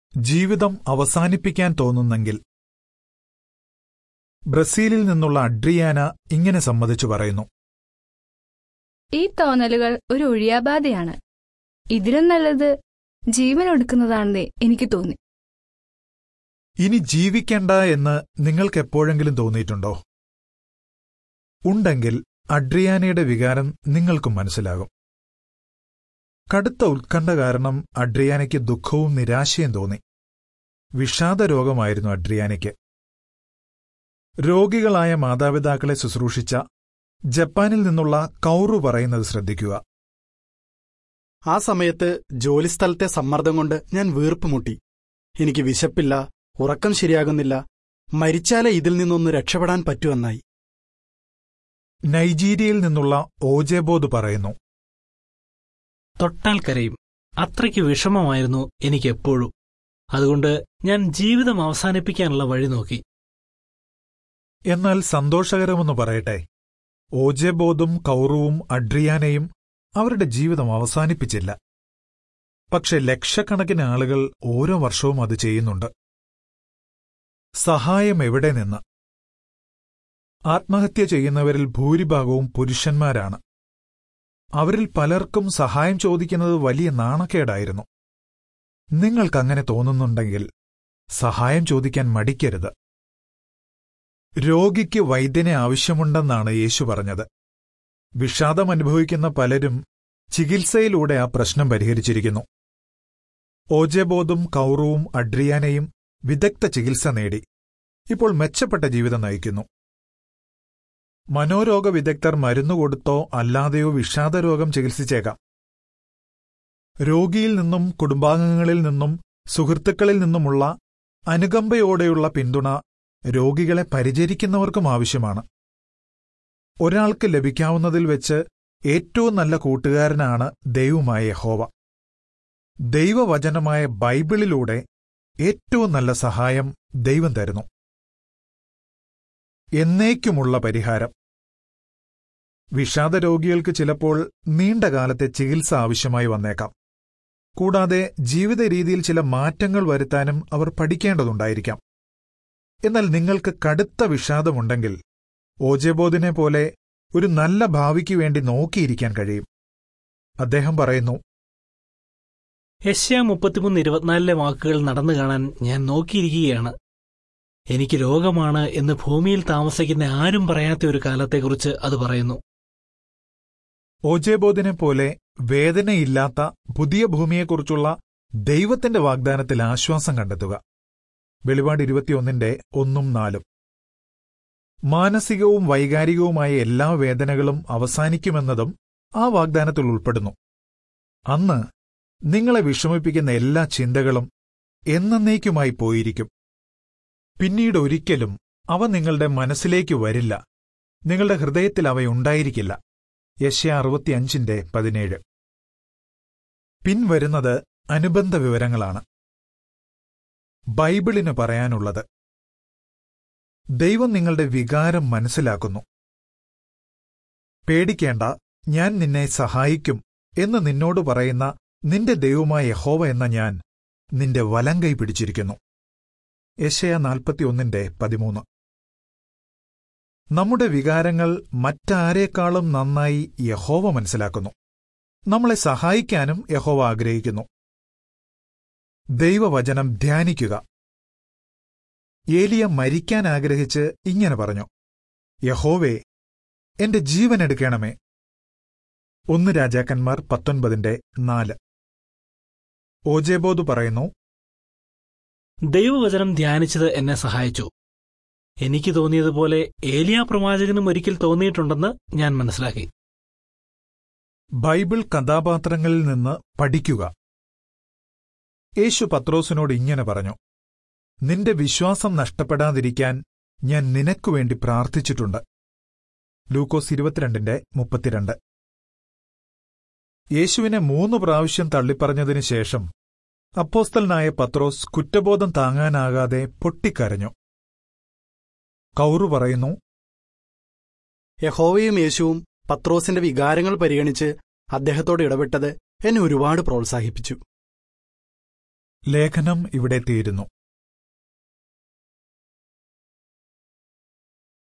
ജീവിതം അവസാനിപ്പിക്കാൻ തോന്നുന്നെങ്കിൽ ബ്രസീലിൽ നിന്നുള്ള അഡ്രിയാന ഇങ്ങനെ സമ്മതിച്ചു പറയുന്നു ഈ തോന്നലുകൾ ഒരു ഒഴിയാബാധയാണ് ഇതിലും നല്ലത് ജീവൻ ഒടുക്കുന്നതാണെന്നേ എനിക്ക് തോന്നി ഇനി ജീവിക്കണ്ട എന്ന് നിങ്ങൾക്ക് എപ്പോഴെങ്കിലും തോന്നിയിട്ടുണ്ടോ ഉണ്ടെങ്കിൽ അഡ്രിയാനയുടെ വികാരം നിങ്ങൾക്കും മനസ്സിലാകും കടുത്ത ഉത്കണ്ഠ കാരണം അഡ്രിയാനയ്ക്ക് ദുഃഖവും നിരാശയും തോന്നി വിഷാദ രോഗമായിരുന്നു അഡ്രിയാനയ്ക്ക് രോഗികളായ മാതാപിതാക്കളെ ശുശ്രൂഷിച്ച ജപ്പാനിൽ നിന്നുള്ള കൗറു പറയുന്നത് ശ്രദ്ധിക്കുക ആ സമയത്ത് ജോലിസ്ഥലത്തെ സമ്മർദ്ദം കൊണ്ട് ഞാൻ വീർപ്പുമുട്ടി എനിക്ക് വിശപ്പില്ല ഉറക്കം ശരിയാകുന്നില്ല മരിച്ചാലേ ഇതിൽ നിന്നൊന്ന് രക്ഷപ്പെടാൻ പറ്റുമെന്നായി നൈജീരിയയിൽ നിന്നുള്ള ഓജെബോധ് പറയുന്നു തൊട്ടാൽ കരയും അത്രയ്ക്ക് വിഷമമായിരുന്നു എനിക്ക് എപ്പോഴും അതുകൊണ്ട് ഞാൻ ജീവിതം അവസാനിപ്പിക്കാനുള്ള വഴി നോക്കി എന്നാൽ സന്തോഷകരമെന്ന് പറയട്ടെ ഓജെബോധും കൗറുവും അഡ്രിയാനയും അവരുടെ ജീവിതം അവസാനിപ്പിച്ചില്ല പക്ഷെ ലക്ഷക്കണക്കിന് ആളുകൾ ഓരോ വർഷവും അത് ചെയ്യുന്നുണ്ട് സഹായം എവിടെ നിന്ന് ആത്മഹത്യ ചെയ്യുന്നവരിൽ ഭൂരിഭാഗവും പുരുഷന്മാരാണ് അവരിൽ പലർക്കും സഹായം ചോദിക്കുന്നത് വലിയ നാണക്കേടായിരുന്നു നിങ്ങൾക്കങ്ങനെ തോന്നുന്നുണ്ടെങ്കിൽ സഹായം ചോദിക്കാൻ മടിക്കരുത് രോഗിക്ക് വൈദ്യനെ ആവശ്യമുണ്ടെന്നാണ് യേശു പറഞ്ഞത് വിഷാദം അനുഭവിക്കുന്ന പലരും ചികിത്സയിലൂടെ ആ പ്രശ്നം പരിഹരിച്ചിരിക്കുന്നു ഓജബോധും കൗറുവും അഡ്രിയാനയും വിദഗ്ധ ചികിത്സ നേടി ഇപ്പോൾ മെച്ചപ്പെട്ട ജീവിതം നയിക്കുന്നു മനോരോഗ വിദഗ്ധർ മരുന്നു കൊടുത്തോ അല്ലാതെയോ വിഷാദരോഗം ചികിത്സിച്ചേക്കാം രോഗിയിൽ നിന്നും കുടുംബാംഗങ്ങളിൽ നിന്നും സുഹൃത്തുക്കളിൽ നിന്നുമുള്ള അനുകമ്പയോടെയുള്ള പിന്തുണ രോഗികളെ പരിചരിക്കുന്നവർക്കും ആവശ്യമാണ് ഒരാൾക്ക് ലഭിക്കാവുന്നതിൽ വെച്ച് ഏറ്റവും നല്ല കൂട്ടുകാരനാണ് ദൈവമായ യഹോവ ദൈവവചനമായ ബൈബിളിലൂടെ ഏറ്റവും നല്ല സഹായം ദൈവം തരുന്നു എന്നേക്കുമുള്ള പരിഹാരം വിഷാദരോഗികൾക്ക് ചിലപ്പോൾ നീണ്ടകാലത്തെ ചികിത്സ ആവശ്യമായി വന്നേക്കാം കൂടാതെ ജീവിത രീതിയിൽ ചില മാറ്റങ്ങൾ വരുത്താനും അവർ പഠിക്കേണ്ടതുണ്ടായിരിക്കാം എന്നാൽ നിങ്ങൾക്ക് കടുത്ത വിഷാദമുണ്ടെങ്കിൽ ഓജബോധിനെ പോലെ ഒരു നല്ല ഭാവിക്ക് വേണ്ടി നോക്കിയിരിക്കാൻ കഴിയും അദ്ദേഹം പറയുന്നു യശ്യ മുപ്പത്തിമൂന്ന് ഇരുപത്തിനാലിലെ വാക്കുകൾ നടന്നു കാണാൻ ഞാൻ നോക്കിയിരിക്കുകയാണ് എനിക്ക് രോഗമാണ് എന്ന് ഭൂമിയിൽ താമസിക്കുന്ന ആരും പറയാത്ത ഒരു കാലത്തെക്കുറിച്ച് അത് പറയുന്നു ഓജേബോധിനെ പോലെ വേദനയില്ലാത്ത പുതിയ ഭൂമിയെക്കുറിച്ചുള്ള ദൈവത്തിന്റെ വാഗ്ദാനത്തിൽ ആശ്വാസം കണ്ടെത്തുക വെളിപാട് ഇരുപത്തിയൊന്നിന്റെ ഒന്നും നാലും മാനസികവും വൈകാരികവുമായ എല്ലാ വേദനകളും അവസാനിക്കുമെന്നതും ആ വാഗ്ദാനത്തിൽ ഉൾപ്പെടുന്നു അന്ന് നിങ്ങളെ വിഷമിപ്പിക്കുന്ന എല്ലാ ചിന്തകളും എന്നേക്കുമായി പോയിരിക്കും പിന്നീട് ഒരിക്കലും അവ നിങ്ങളുടെ മനസ്സിലേക്ക് വരില്ല നിങ്ങളുടെ ഹൃദയത്തിൽ അവയുണ്ടായിരിക്കില്ല യശ്യ അറുപത്തിയഞ്ചിന്റെ പതിനേഴ് പിൻവരുന്നത് അനുബന്ധ വിവരങ്ങളാണ് ബൈബിളിന് പറയാനുള്ളത് ദൈവം നിങ്ങളുടെ വികാരം മനസ്സിലാക്കുന്നു പേടിക്കേണ്ട ഞാൻ നിന്നെ സഹായിക്കും എന്ന് നിന്നോട് പറയുന്ന നിന്റെ ദൈവമായ യഹോവ എന്ന ഞാൻ നിന്റെ വലങ്കൈ പിടിച്ചിരിക്കുന്നു യശയ നാൽപ്പത്തിയൊന്നിന്റെ പതിമൂന്ന് നമ്മുടെ വികാരങ്ങൾ മറ്റാരേക്കാളും നന്നായി യഹോവ മനസ്സിലാക്കുന്നു നമ്മളെ സഹായിക്കാനും യഹോവ ആഗ്രഹിക്കുന്നു ദൈവവചനം ധ്യാനിക്കുക ഏലിയ മരിക്കാൻ ആഗ്രഹിച്ച് ഇങ്ങനെ പറഞ്ഞു യഹോവേ എന്റെ ജീവൻ എടുക്കണമേ ഒന്ന് രാജാക്കന്മാർ പത്തൊൻപതിന്റെ നാല് ഓജേബോധ് പറയുന്നു ദൈവവചനം ധ്യാനിച്ചത് എന്നെ സഹായിച്ചു എനിക്ക് തോന്നിയതുപോലെ ഏലിയ പ്രവാചകനും ഒരിക്കൽ തോന്നിയിട്ടുണ്ടെന്ന് ഞാൻ മനസ്സിലാക്കി ബൈബിൾ കഥാപാത്രങ്ങളിൽ നിന്ന് പഠിക്കുക യേശു പത്രോസിനോട് ഇങ്ങനെ പറഞ്ഞു നിന്റെ വിശ്വാസം നഷ്ടപ്പെടാതിരിക്കാൻ ഞാൻ നിനക്കുവേണ്ടി പ്രാർത്ഥിച്ചിട്ടുണ്ട് ലൂക്കോസ് ഇരുപത്തിരണ്ടിന്റെ മുപ്പത്തിരണ്ട് യേശുവിനെ മൂന്ന് പ്രാവശ്യം തള്ളിപ്പറഞ്ഞതിനു ശേഷം അപ്പോസ്തലനായ പത്രോസ് കുറ്റബോധം താങ്ങാനാകാതെ പൊട്ടിക്കരഞ്ഞു കൗറു പറയുന്നു യഹോവയും യേശുവും പത്രോസിന്റെ വികാരങ്ങൾ പരിഗണിച്ച് അദ്ദേഹത്തോട് ഇടപെട്ടത് എന്നെ ഒരുപാട് പ്രോത്സാഹിപ്പിച്ചു ലേഖനം ഇവിടെ തീരുന്നു